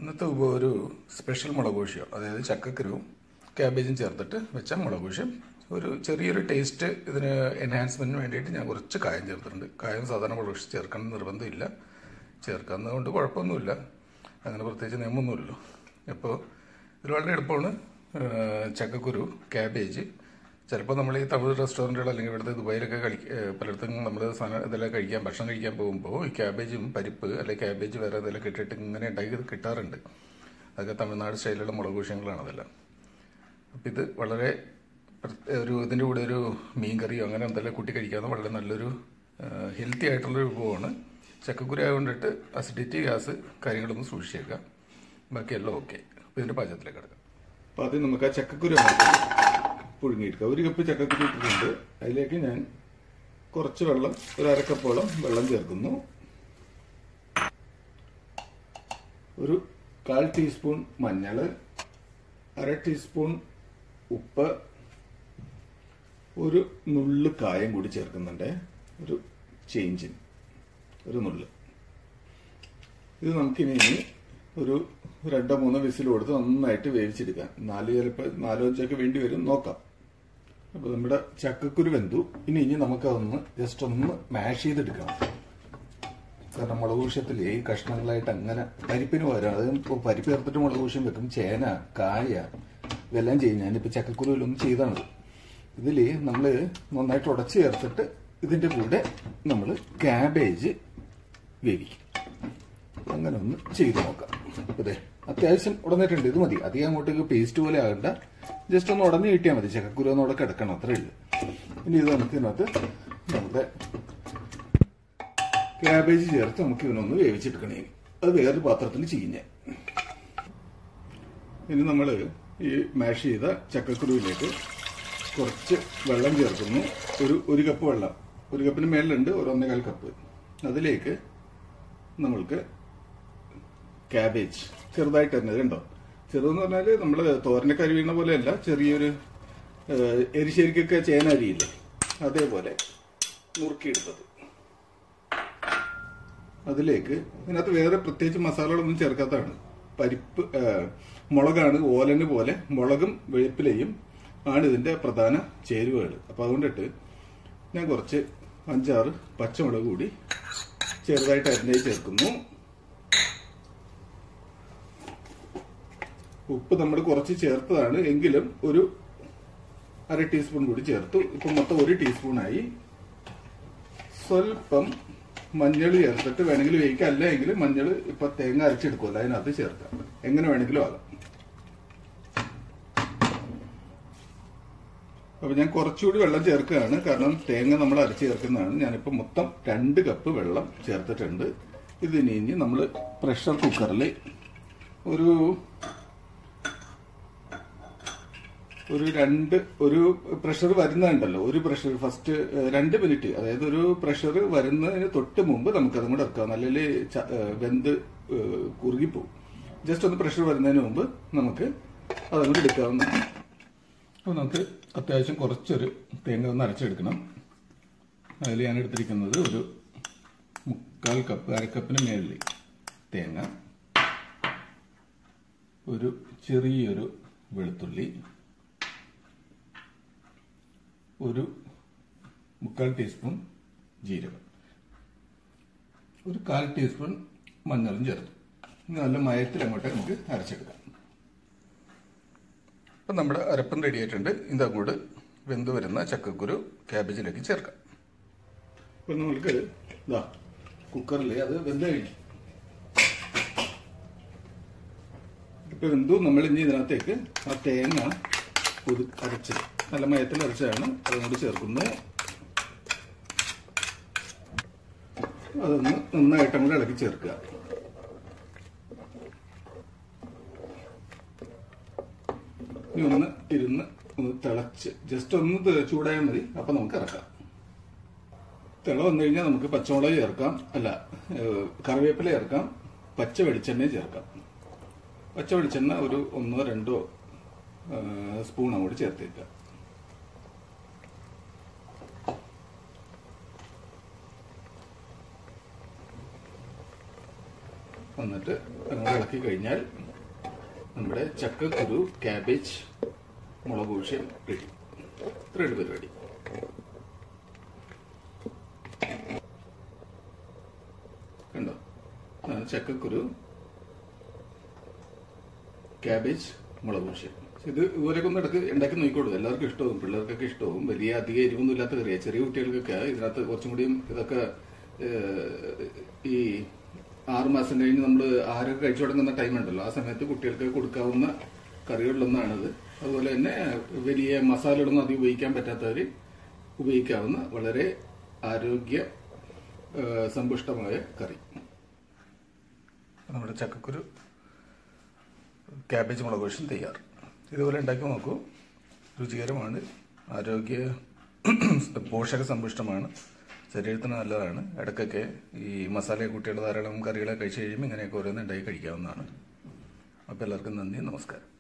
ഇന്നത്തെ ഉപ ഒരു സ്പെഷ്യൽ മുളക് പൊടിയോ അതായത് ചക്കക്കുരുവും ക്യാബേജും ചേർത്തിട്ട് വെച്ച മുളക് പൊടിയും ഒരു ചെറിയൊരു ടേസ്റ്റ് ഇതിന് എൻഹാൻസ്മെന്റിന് വേണ്ടിയിട്ട് ഞാൻ കുറച്ച് കായം ചേർത്തിട്ടുണ്ട് കായം സാധാരണ മുളക് പൊടി ചേർക്കണം എന്ന് നിർബന്ധമില്ല ചേർക്കുന്നത് കൊണ്ട് കുഴപ്പമൊന്നുമില്ല അങ്ങനെ പ്രത്യേകിച്ച് നിയമമൊന്നുമില്ലല്ലോ അപ്പോൾ ഇത് വളരെ എളുപ്പമാണ് ഏഹ് ചക്കക്കുരു ക്യാബേജ് ചിലപ്പോൾ നമ്മൾ ഈ തമിഴ് റെസ്റ്റോറൻറ്റുകൾ അല്ലെങ്കിൽ ഇവിടുത്തെ ദുബായിലൊക്കെ കഴി ഏഹ് പലയിടത്തും നമ്മൾ സാധനം ഇതെല്ലാം കഴിക്കാൻ ഭക്ഷണം കഴിക്കാൻ പോകുമ്പോൾ ഈ ക്യാബേജും പരിപ്പ് അല്ലെങ്കിൽ ക്യാബേജ് വേറെ ഇതെല്ലാം ഇട്ടിട്ട് ഇങ്ങനെ ഉണ്ടാക്കി കിട്ടാറുണ്ട് അതൊക്കെ തമിഴ്നാട് സ്റ്റൈലിലുള്ള മുളക് വിഷയങ്ങളാണ് അതെല്ലാം അപ്പം ഇത് വളരെ പ്രത്യേക ഒരു ഇതിൻ്റെ കൂടെ ഒരു മീൻ കറിയോ അങ്ങനെ എന്തെല്ലാം കൂട്ടി കഴിക്കാവുന്ന വളരെ നല്ലൊരു ഹെൽത്തി ആയിട്ടുള്ളൊരു വിഭവമാണ് ചക്കക്കുരു ആയതുകൊണ്ടിട്ട് അസിഡിറ്റി ഗ്യാസ് കാര്യങ്ങളൊന്നും സൂക്ഷിച്ചേക്കാം ബാക്കിയെല്ലാം ഓക്കെ അപ്പോൾ ഇതിൻ്റെ പാചകത്തിലേക്ക് കിടക്കാം അപ്പോൾ ആദ്യം നമുക്ക് ആ ചക്കക്കുരു പുഴുങ്ങിയെടുക്കാം ഒരു കപ്പ് ചക്കക്കുരു ഇട്ടിട്ടുണ്ട് അതിലേക്ക് ഞാൻ കുറച്ച് വെള്ളം ഒരു അരക്കപ്പോളം വെള്ളം ചേർക്കുന്നു ഒരു കാൽ ടീസ്പൂൺ മഞ്ഞൾ അര ടീസ്പൂൺ ഉപ്പ് ഒരു നുള്ള് കായം കൂടി ചേർക്കുന്നുണ്ട് ഒരു ചേഞ്ചിന് ഒരു നുള്ള് ഇത് നമുക്കിനി ഇനി ഒരു രണ്ടോ മൂന്നോ വിസിൽ കൊടുത്ത് നന്നായിട്ട് വേവിച്ചെടുക്കാം നാല് ചിലപ്പോൾ നാലോ അഞ്ചൊക്കെ വേണ്ടി വരും നോക്കാം അപ്പോൾ നമ്മുടെ ചക്കക്കുരു വെന്തു ഇനി ഇനി നമുക്കതൊന്ന് ജസ്റ്റ് ഒന്ന് മാഷ് ചെയ്തെടുക്കണം കാരണം മുളക് കൂഷ്യത്തിൽ ഈ കഷ്ണങ്ങളായിട്ട് അങ്ങനെ പരിപ്പിന് പകരം അത് ഇപ്പോൾ പരിപ്പ് ചേർത്തിട്ട് മുളക് കൂഷ്യം വെക്കും ചേന കായ ഇതെല്ലാം ചെയ്യും ഞാനിപ്പോൾ ചക്കക്കുരുവിലൊന്നും ചെയ്താണ് ഇതിൽ നമ്മൾ നന്നായിട്ട് ഉടച്ച് ചേർത്തിട്ട് ഇതിൻ്റെ കൂടെ നമ്മൾ ക്യാബേജ് വേവിക്കും അങ്ങനെ ഒന്ന് ചെയ്ത് നോക്കാം അതെ അത്യാവശ്യം ഉടന്നിട്ടുണ്ട് ഇത് മതി അധികം അങ്ങോട്ടേക്ക് പേസ്റ്റ് പോലെ ആകണ്ട ജസ്റ്റ് ഒന്ന് ഉടഞ്ഞു കിട്ടിയാൽ മതി ചക്കക്കുരു ഒന്ന് അവിടെ കിടക്കണം അത്രേ ഉള്ളൂ ഇനി ഇത് നമുക്ക് ഇതിനകത്ത് നമ്മുടെ ക്യാബേജ് ചേർത്ത് നമുക്ക് ഇതിനൊന്ന് വേവിച്ചെടുക്കണേ അത് വേറൊരു പാത്രത്തിൽ ചെയ്യുന്നേ ഇനി നമ്മൾ ഈ മാഷ് ചെയ്ത ചക്കക്കുരുവിലേക്ക് കുറച്ച് വെള്ളം ചേർക്കുന്നു ഒരു ഒരു കപ്പ് വെള്ളം ഒരു കപ്പിന് മേളിലുണ്ട് ഒരു ഒന്നേകാൽ കപ്പ് അതിലേക്ക് നമ്മൾക്ക് ക്യാബേജ് ചെറുതായിട്ട് തന്നെ കണ്ടോ ചെറുതെന്ന് പറഞ്ഞാൽ നമ്മൾ തോരനൊക്കെ അരിയുന്ന പോലെയല്ല ചെറിയൊരു ഏഹ്, എരിശ്ശേരിക്കൊക്കെ ചേന അരിയില്ലേ അതേപോലെ നുറുക്കിയെടുത്തത് അതിലേക്ക് ഇതിനകത്ത് വേറെ പ്രത്യേകിച്ച് മസാലകളൊന്നും ചേർക്കാത്തതാണ് പരിപ്പ് ഏഹ്, മുളകാണ് ഓലന് പോലെ മുളകും വെളുപ്പിലയും ആണ് ഇതിന്റെ പ്രധാന ചേരുവകൾ അപ്പൊ അതുകൊണ്ടിട്ട് ഞാൻ കുറച്ച് അഞ്ചാറ് പച്ചമുളക് കൂടി ചെറുതായിട്ട് അരിഞ്ഞ് ചേർക്കുന്നു ഉപ്പ് നമ്മൾ കുറച്ച് ചേർത്തതാണ് എങ്കിലും ഒരു അര ടീസ്പൂൺ കൂടി ചേർത്തു ഇപ്പൊ മൊത്തം ഒരു ടീസ്പൂണായി സ്വല്പം മഞ്ഞൾ ചേർത്തിട്ട് വേണമെങ്കിൽ വേവിക്കാം അല്ല എങ്കിൽ മഞ്ഞൾ ഇപ്പൊ തേങ്ങ അരച്ചെടുക്കുമല്ലോ അതിനകത്ത് ചേർക്കാം എങ്ങനെ വേണമെങ്കിലും ആകാം അപ്പൊ ഞാൻ കുറച്ചുകൂടി വെള്ളം ചേർക്കുകയാണ് കാരണം തേങ്ങ നമ്മൾ അരച്ച് ചേർക്കുന്നതാണ് ഞാനിപ്പോ മൊത്തം രണ്ട് കപ്പ് വെള്ളം ചേർത്തിട്ടുണ്ട് ഇതിനി ഇനി നമ്മൾ പ്രഷർ കുക്കറിൽ ഒരു ഒരു രണ്ട് ഒരു പ്രഷർ വരുന്നുണ്ടല്ലോ ഒരു പ്രഷർ ഫസ്റ്റ് ഏഹ്, രണ്ട് മിനിറ്റ് അതായത് ഒരു പ്രഷർ വരുന്നതിന് തൊട്ട് മുമ്പ് നമുക്കതും കൂടെ ഇറക്കാം അല്ലെങ്കിൽ ച- ഏഹ്, വെന്ത് ഏഹ്, കുറുകിപ്പോവും ജസ്റ്റ് ഒന്ന് പ്രഷർ വരുന്നതിന് മുമ്പ് നമുക്ക് അതും കൂടി എടുക്കാവുന്നതാണ് അപ്പോൾ നമുക്ക് അത്യാവശ്യം കുറച്ചൊരു തേങ്ങ ഒന്ന് അരച്ചെടുക്കണം അതിൽ ഞാൻ എടുത്തിരിക്കുന്നത് ഒരു മുക്കാൽ കപ്പ് അരക്കപ്പിന് മേളിൽ തേങ്ങ ഒരു ചെറിയൊരു വെളുത്തുള്ളി ഒരു മുക്കാൽ ടീസ്പൂൺ ജീരകം ഒരു കാൽ ടീസ്പൂൺ മഞ്ഞളും ചേർത്തു ഇനി നല്ല മയത്തിൽ അങ്ങോട്ട് നമുക്ക് അരച്ചെടുക്കാം അപ്പം നമ്മുടെ അരപ്പം റെഡി ആയിട്ടുണ്ട് ഇതങ്ങോട്ട് വെന്ത് വരുന്ന ചക്കക്കുരു ക്യാബേജിലേക്ക് ചേർക്കാം അപ്പം നമ്മൾക്ക് ഇതാ കുക്കറിൽ അത് വെന്ത് കഴിഞ്ഞു ഇപ്പൊ വെന്തു നമ്മൾ ഇനി ഇതിനകത്തേക്ക് ആ തേങ്ങ പുതു അരച്ച് നല്ല മയത്തിൽ അരച്ചാണ് അതുകൊണ്ട് ചേർക്കുന്നത് അതൊന്ന് നന്നായിട്ട് അങ്ങോട്ട് ഇളക്കി ചേർക്കുക ഇനി ഒന്ന് ഇരുന്ന് ഒന്ന് തിളച്ച് ജസ്റ്റ് ഒന്ന് ത- ചൂടായാൽ മതി അപ്പൊ നമുക്ക് ഇറക്കാം തിള വന്നു കഴിഞ്ഞാൽ നമുക്ക് പച്ചമുളക് ചേർക്കാം അല്ല ഏഹ്, കറിവേപ്പില ചേർക്കാം പച്ച വെളിച്ചെണ്ണ ചേർക്കാം പച്ച വെളിച്ചെണ്ണ ഒരു ഒന്നോ രണ്ടോ ഏഹ്, സ്പൂൺ അങ്ങോട്ട് ചേർത്തേക്കാം വന്നിട്ട് അങ്ങോട്ട് ഇളക്കി കഴിഞ്ഞാൽ നമ്മുടെ ചക്കക്കുരു ക്യാബേജ് മുളക് പൂഷ്യം റെഡി ഇത്രയാണ് പരിപാടി കണ്ടോ അതാണ് ചക്കക്കുരു ക്യാബേജ് മുളക് പൂഷ്യം ഇത് ഇതുപോലെയൊക്കെ ഒന്ന് ഇടയ്ക്ക് ഉണ്ടാക്കി നോക്കിക്കോളൂ എല്ലാവർക്കും ഇഷ്ടവും പിള്ളേർക്കൊക്കെ ഇഷ്ടവും വലിയ അധികം എരിവൊന്നും ഇല്ലാത്ത കറിയാണ് ചെറിയ കുട്ടികൾക്കൊക്കെ ഇതിനകത്ത് കുറച്ചും കൂടിയും ഇതൊക്കെ ഏഹ്, ഈ ആറ് മാസം കഴിഞ്ഞ് നമ്മൾ ആഹാരമൊക്കെ കഴിച്ചു തുടങ്ങുന്ന ടൈം ഉണ്ടല്ലോ ആ സമയത്ത് കുട്ടികൾക്ക് കൊടുക്കാവുന്ന കറികളിലൊന്നാണിത് അതുപോലെ തന്നെ വലിയ മസാലകളൊന്നും അധികം ഉപയോഗിക്കാൻ പറ്റാത്തവർ ഉപയോഗിക്കാവുന്ന വളരെ ആരോഗ്യ ഏഹ്, സമ്പുഷ്ടമായ കറി നമ്മുടെ ചക്കക്കുരു ക്യാബേജ് മുളക് ദോശയും തയ്യാർ ഇതുപോലെ ഉണ്ടാക്കി നോക്കൂ രുചികരമാണ് ആരോഗ്യ പോഷക സമ്പുഷ്ടമാണ് ശരീരത്തിന് നല്ലതാണ് ഇടയ്ക്കൊക്കെ ഈ മസാല കൂട്ടിയുള്ള ധാരാളം കറികളെ കഴിച്ച് കഴിയുമ്പോൾ ഇങ്ങനെയൊക്കെ ഓരോന്ന് ഉണ്ടാക്കി കഴിക്കാവുന്നതാണ് അപ്പോൾ എല്ലാവർക്കും നന്ദി നമസ്കാരം